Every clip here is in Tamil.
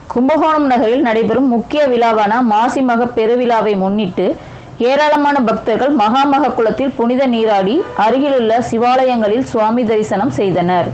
கும்பகோணம் நகரில் நடைபெறும் முக்கிய விழாவான மாசிமக பெருவிழாவை முன்னிட்டு ஏராளமான பக்தர்கள் மகாமக குளத்தில் புனித நீராடி அருகிலுள்ள சிவாலயங்களில் சுவாமி தரிசனம் செய்தனர்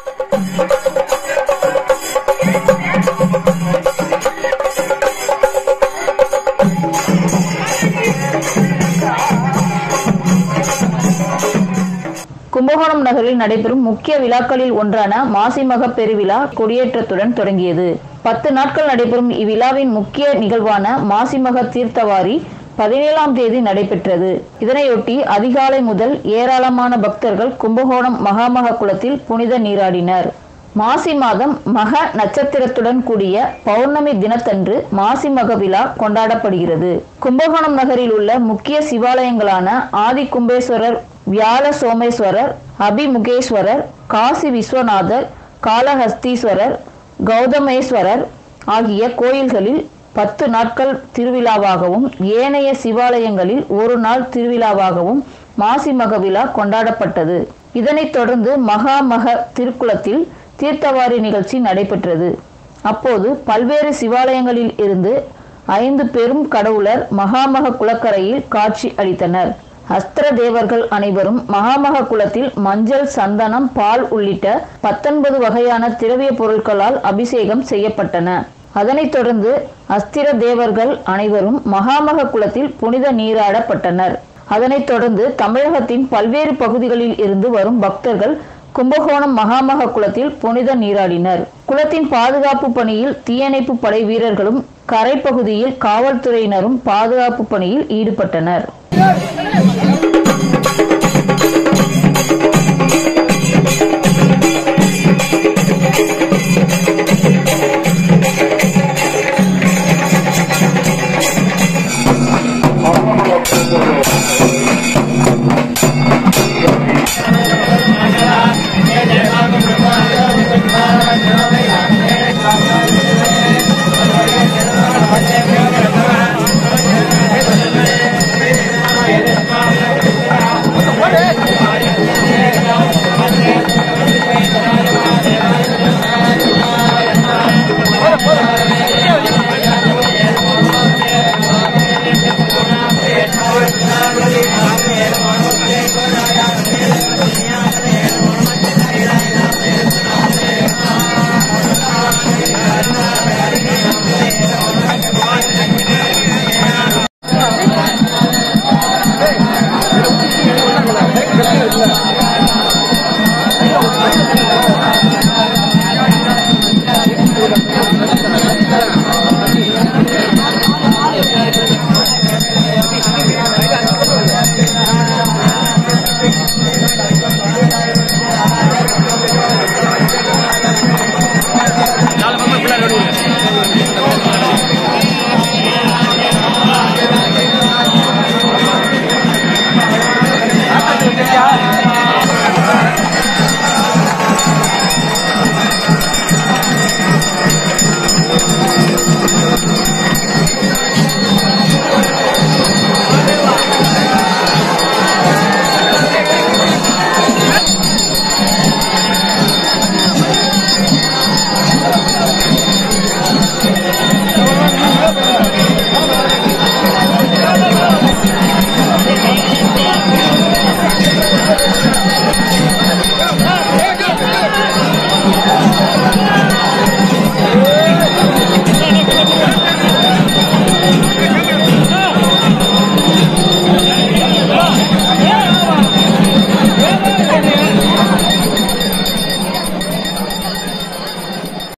கும்பகோணம் நகரில் நடைபெறும் முக்கிய விழாக்களில் ஒன்றான மாசிமக பெருவிழா கொடியேற்றத்துடன் தொடங்கியது பத்து நாட்கள் நடைபெறும் இவ்விழாவின் முக்கிய நிகழ்வான மாசிமக தீர்த்தவாரி பதினேழாம் தேதி நடைபெற்றது இதனையொட்டி அதிகாலை முதல் ஏராளமான பக்தர்கள் கும்பகோணம் மகாமக குளத்தில் புனித நீராடினர் மாசி மாதம் மக நட்சத்திரத்துடன் கூடிய பௌர்ணமி தினத்தன்று மாசி மக விழா கொண்டாடப்படுகிறது கும்பகோணம் நகரில் உள்ள முக்கிய சிவாலயங்களான ஆதி கும்பேஸ்வரர் வியாழ சோமேஸ்வரர் அபிமுகேஸ்வரர் காசி விஸ்வநாதர் காளஹஸ்தீஸ்வரர் கௌதமேஸ்வரர் ஆகிய கோயில்களில் பத்து நாட்கள் திருவிழாவாகவும் ஏனைய சிவாலயங்களில் ஒரு நாள் திருவிழாவாகவும் மாசி மக விழா கொண்டாடப்பட்டது இதனைத் தொடர்ந்து மகாமக திருக்குளத்தில் தீர்த்தவாரி நிகழ்ச்சி நடைபெற்றது அப்போது பல்வேறு சிவாலயங்களில் இருந்து ஐந்து பெரும் கடவுளர் மகாமக குளக்கரையில் காட்சி அளித்தனர் அஸ்திர தேவர்கள் அனைவரும் மகாமக குளத்தில் மஞ்சள் சந்தனம் பால் உள்ளிட்ட பத்தொன்பது வகையான திரவிய பொருட்களால் அபிஷேகம் செய்யப்பட்டன அதனைத் தொடர்ந்து அஸ்திர தேவர்கள் அனைவரும் மகாமக குளத்தில் புனித நீராடப்பட்டனர் அதனைத் தொடர்ந்து தமிழகத்தின் பல்வேறு பகுதிகளில் இருந்து வரும் பக்தர்கள் கும்பகோணம் மகாமக குளத்தில் புனித நீராடினர் குளத்தின் பாதுகாப்பு பணியில் தீயணைப்பு படை வீரர்களும் கரைப்பகுதியில் காவல்துறையினரும் பாதுகாப்பு பணியில் ஈடுபட்டனர்